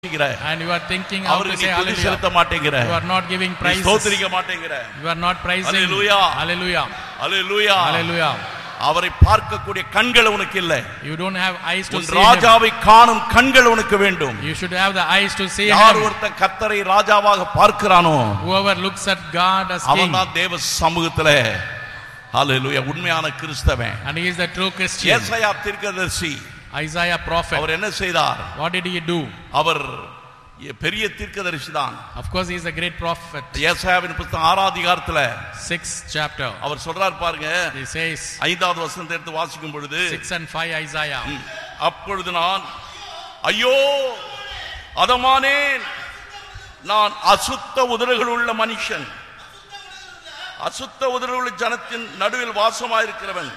யோசிக்கிற and you are thinking how to அவருக்கு நீ say துதி hallelujah. செலுத்த மாட்டேங்கிற You are not giving நீ praises. ஸ்தோத்திரிக்க மாட்டேங்கிற You are not praising. Hallelujah. Hallelujah. அல்லேலூயா Hallelujah. அவரை பார்க்கக்கூடிய கண்கள் உனக்கு இல்லை You don't have eyes to உன் see him. ராஜாவை காணும் கண்கள் உனக்கு வேண்டும் You should have the eyes to see யார் him. ஒருத்தன் கர்த்தரை ராஜாவாக பார்க்கிறானோ Whoever looks at God as king அவன் தான் தேவ சமூகத்துல அல்லேலூயா உண்மையான கிறிஸ்தவன் and he is the true Christian. ஏசாயா தீர்க்கதரிசி Isaiah prophet. அவர் என்ன செய்தார் What did he do? அவர் பெரிய தீர்க்கதரிசி தான் Of course, he is a great prophet. ஏசாயாவின் புத்தகம் ஆறாம் அதிகாரத்துல Sixth chapter. அவர் சொல்றார் பாருங்க He says, ஐந்தாவது வசனத்தை எடுத்து வாசிக்கும் பொழுது 6 and 5 Isaiah. ம், அப்பொழுது நான் ஐயோ அதமானேன் நான் அசுத்த உதடுகள் உள்ள மனுஷன் அசுத்த உதடுகள் உள்ள ஜனத்தின் நடுவில் வாசமாயிருக்கிறவன்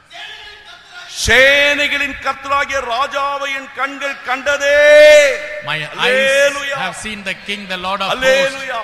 சேனைகளின் கர்த்தராகிய ராஜாவை என் கண்கள் கண்டதே My Hallelujah. eyes have seen the king, the Lord of hosts. அல்லேலூயா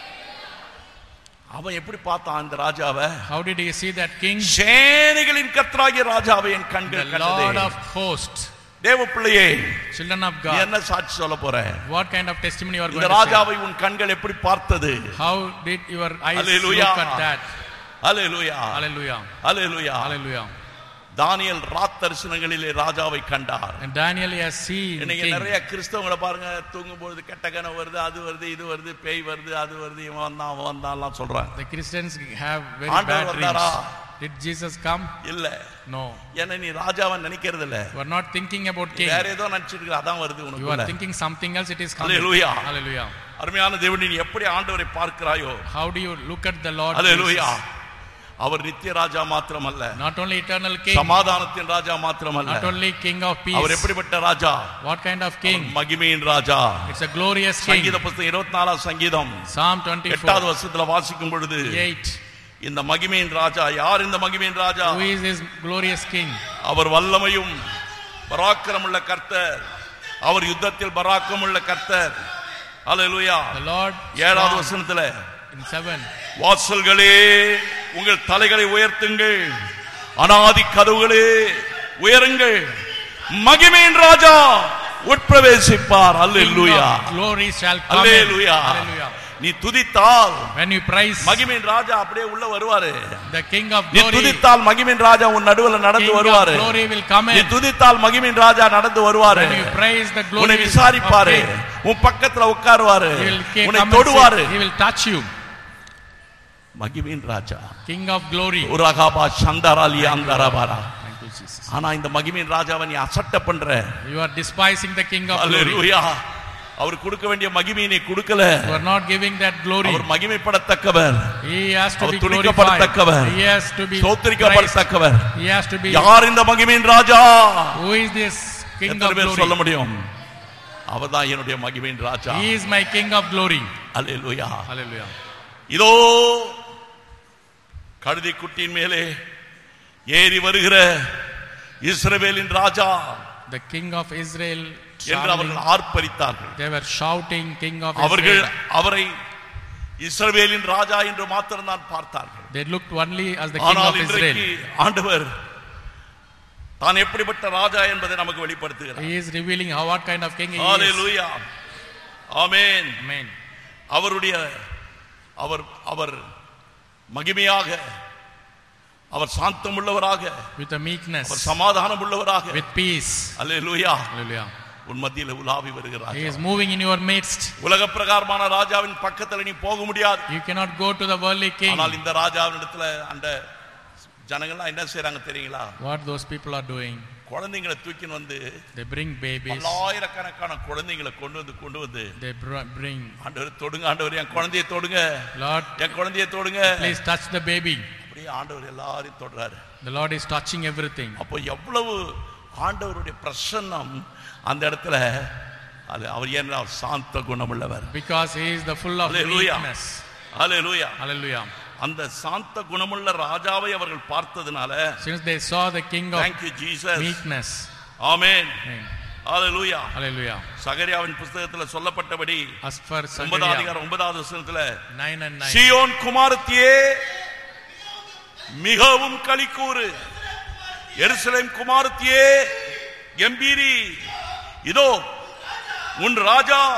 அவன் எப்படி பார்த்தான் அந்த ராஜாவை How did he see that king? சேனைகளின் கர்த்தராகிய ராஜாவை என் The கண்கள் Lord கண்டதே of hosts. தேவ பிள்ளையே Children of நீ God. என்ன சாட்சி சொல்ல போற What kind of testimony you are இந்த going to say? ராஜாவை உன் கண்கள் எப்படி பார்த்தது How did your eyes Hallelujah. look at that? அல்லேலூயா Hallelujah. அல்லேலூயா Hallelujah. தானியல் ராத் தரிசனங்களிலே ராஜாவை கண்டார் And Daniel has seen இன்னைக்கு king. நிறைய கிறிஸ்தவங்களை பாருங்க தூங்கும் பொழுது கெட்ட கனவு வருது அது வருது இது வருது பேய் வருது அது வருது இவன் வந்தான் அவன் வந்தான்லாம் சொல்றாங்க The Christians have very ஆண்டவர் bad வந்தாரா? dreams. Did Jesus come? இல்ல No. ஏன்னா நீ ராஜாவை நினைக்கிறது இல்ல You are not thinking about நீ king. வேற ஏதோ நினைச்சிட்டு இருக்க அதான் வருது You are உனக்கு thinking something else, it is coming. Hallelujah. Hallelujah. அருமையான தேவன் நீ எப்படி ஆண்டவரை பார்க்கிறாயோ How do you look at the Lord? Hallelujah Jesus? அவர் நித்திய ராஜா மாத்திரமல்ல Not only eternal king, சமாதானத்தின் ராஜா மாத்திரமல்ல not only king of our peace. எப்படிப்பட்ட ராஜா What kind of king? மகிமையின் ராஜா It's a glorious king. சங்கீத புஸ்தகம் இருபத்தி நாலாம் சங்கீதம் Psalm எட்டாவது 24, வருஷத்துல வாசிக்கும் பொழுது 8. இந்த மகிமையின் ராஜா யார் இந்த மகிமையின் ராஜா Who is this glorious king? அவர் வல்லமையும் பராக்கிரமுள்ள கர்த்தர் அவர் யுத்தத்தில் பராக்கிரமுள்ள கர்த்தர் அல்லேலூயா The Lord ஏழாவது strong வசனத்துல in 7. வாசல்களே உங்கள் தலைகளை உயர்த்துங்கள் அனாதி கதவுகளே உயருங்கள் மகிமையின் ராஜா உட்பிரவேசிப்பார் King hallelujah of glory shall come in. Hallelujah Hallelujah. நீ துதித்தால் When you praise மகிமையின் ராஜா அப்படியே உள்ள வருவாரு the king of நீ glory, துதித்தால் மகிமையின் ராஜா உன் நடுவுல நடந்து king of வருவாரு glory will come நீ in. துதித்தால் மகிமையின் ராஜா நடந்து வருவாரு When you praise the உன்னை glory of விசாரிப்பாரு king, உன் பக்கத்துல உட்காருவாரு he will ca- உன்னை come and தொடுவாரு sit. He will touch you. மகிமையின் ராஜா King of glory. உரகாபா சந்தராலி அந்தரபாரா Thank you, Jesus. ஆனா இந்த மகிமையின் ராஜாவை நீ அசட்ட பண்ற You are despising the king of glory. அல்லேலூயா அவர் கொடுக்க வேண்டிய மகிமையை நீ கொடுக்கல You are not giving that glory. Our மகிமைப்படத்தக்கவர் He has to our be glorified. துதிக்கப்படத்தக்கவர். He has to be praised. சோத்தரிக்கப்படத்தக்கவர் He has to be. யார் இந்த மகிமையின் ராஜா Who is this king எத்தனை of பேர் சொல்ல glory? முடியும் அவர்தான் என்னுடைய மகிமையின் ராஜா He is my king of glory. Hallelujah Hallelujah. இதோ கழுதை குட்டியின் மேலே ஏறி வருகிற இஸ்ரவேலின் ராஜா The king of Israel. என்று traveling. அவர்கள் ஆர்ப்பரித்தார்கள் They were shouting, King of அவர்கள் Israel. அவரை இஸ்ரவேலின் ராஜா என்று மாத்திரம் தான் பார்த்தார்கள் They looked only as the king ஆனால் of இன்றைக்கு Israel. ஆண்டவர் தான் எப்படிப்பட்ட ராஜா என்பதை நமக்கு வெளிப்படுத்துகிறார் He is revealing how what kind of king he is. Hallelujah amen Amen. அவருடைய அவர் அவர் மகிமையாக அவர் சாந்தம் உள்ளவராக With a அவர் meekness, சமாதானம் உள்ளவராக with peace. Hallelujah Hallelujah. உன் மத்தியில உலாவி வருகிறார் He is moving in your midst. உலக பிரகாரமான ராஜாவின் பக்கத்துல நீ போக முடியாது You cannot go to the worldly king. ஆனால் இந்த ராஜாவின் இடத்துல அந்த ஜனங்கள்லாம் என்ன செய்றாங்க தெரியுங்களா What those people are doing, குழந்தைங்களை தூக்கின்னு வந்து they bring babies. பல்லாயிரக்கணக்கான குழந்தைங்களை கொண்டு வந்து கொண்டு வந்து They br- bring, ஆண்டவர் தொடுங்க ஆண்டவர் என் குழந்தையை தொடுங்க Lord, என் குழந்தையை தொடுங்க please touch the baby. அப்படியே ஆண்டவர் எல்லாரையும் தொடுறாரு The Lord is touching everything. அப்போ எவ்வளவு ஆண்டவருடைய பிரசன்னம் அந்த இடத்துல அது அவர் என்ன சாந்த குணமுள்ளவர் Because he is the full of Hallelujah. meekness. Hallelujah Hallelujah. அந்த சாந்த குணமுள்ள ராஜாவை அவர்கள் பார்த்ததுனால Since they saw the king of thank you Jesus meekness. Amen Amen. ஹalleluya Hallelujah. சகரியாவின் புஸ்தகத்துல சொல்லப்பட்டபடி As for ஒன்பதாம் Zechariah அதிகாரம் ஒன்பதாவது வசனத்துல 9 and 9. சியோன் குமாரத்தியே மிகவும் களிக்கூறு எருசலேம் குமாரத்தியே கம்பீரி இதோ உன் ராஜா